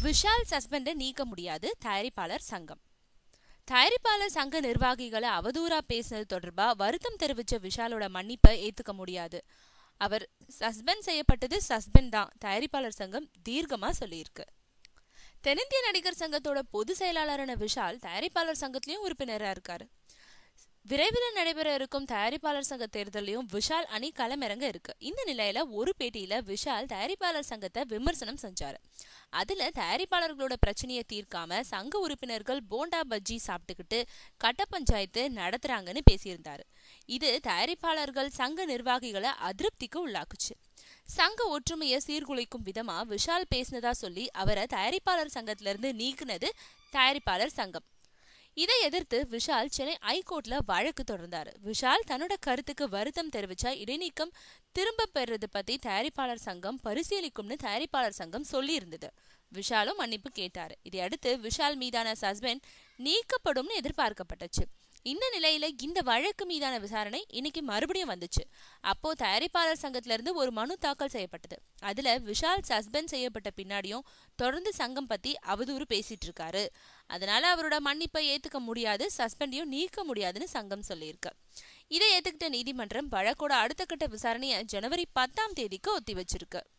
விஷால் சஸ்பெண்டை நீக்க முடியாது தயாரிப்பாளர் சங்கம் தயாரிப்பாளர் சங்க நிர்வாகிகளை அவதூறா பேசினது தொடர்பா வருத்தம் தெரிவிச்ச விஷாலோட மன்னிப்பை ஏத்துக்க முடியாது அவர் சஸ்பெண்ட் செய்யப்பட்டது சஸ்பெண்ட் தான் தயாரிப்பாளர் சங்கம் தீர்க்கமா சொல்லியிருக்கு தென்னிந்திய நடிகர் சங்கத்தோட பொது செயலாளரான விஷால் தயாரிப்பாளர் சங்கத்திலயும் உறுப்பினரா இருக்காரு விரைவில் நடைபெற இருக்கும் தயாரிப்பாளர் சங்க தேர்தலையும் விஷால் அணி களமிறங்க இருக்கு இந்த நிலையில ஒரு பேட்டியில விஷால் தயாரிப்பாளர் சங்கத்தை விமர்சனம் செஞ்சாரு அதுல தயாரிப்பாளர்களோட பிரச்சனையை தீர்க்காம சங்க உறுப்பினர்கள் போண்டா பஜ்ஜி சாப்பிட்டுக்கிட்டு கட்ட பஞ்சாயத்து நடத்துறாங்கன்னு பேசியிருந்தாரு இது தயாரிப்பாளர்கள் சங்க நிர்வாகிகளை அதிருப்திக்கு உள்ளாக்குச்சு சங்க ஒற்றுமையை சீர்குலைக்கும் விதமா விஷால் பேசினதா சொல்லி அவரை தயாரிப்பாளர் சங்கத்துல இருந்து நீக்குனது தயாரிப்பாளர் சங்கம் இதை எதிர்த்து விஷால் சென்னை ஐகோர்ட்ல வழக்கு தொடர்ந்தாரு விஷால் தன்னோட கருத்துக்கு வருத்தம் தெரிவிச்சா இடைநீக்கம் திரும்ப பெறுறது பத்தி தயாரிப்பாளர் சங்கம் பரிசீலிக்கும்னு தயாரிப்பாளர் சங்கம் சொல்லி இருந்தது விஷாலும் மன்னிப்பு கேட்டாரு இதையடுத்து விஷால் மீதான சஸ்பெண்ட் நீக்கப்படும்னு எதிர்பார்க்கப்பட்டுச்சு இந்த நிலையில இந்த வழக்கு மீதான விசாரணை இன்னைக்கு மறுபடியும் வந்துச்சு அப்போ தயாரிப்பாளர் சங்கத்துல இருந்து ஒரு மனு தாக்கல் செய்யப்பட்டது அதுல விஷால் சஸ்பெண்ட் செய்யப்பட்ட பின்னாடியும் தொடர்ந்து சங்கம் பத்தி அவதூறு பேசிட்டு இருக்காரு அதனால அவரோட மன்னிப்பை ஏத்துக்க முடியாது சஸ்பெண்டையும் நீக்க முடியாதுன்னு சங்கம் சொல்லியிருக்கு இதை ஏத்துக்கிட்ட நீதிமன்றம் வழக்கோட அடுத்த கட்ட விசாரணையை ஜனவரி பத்தாம் தேதிக்கு ஒத்தி வச்சிருக்கு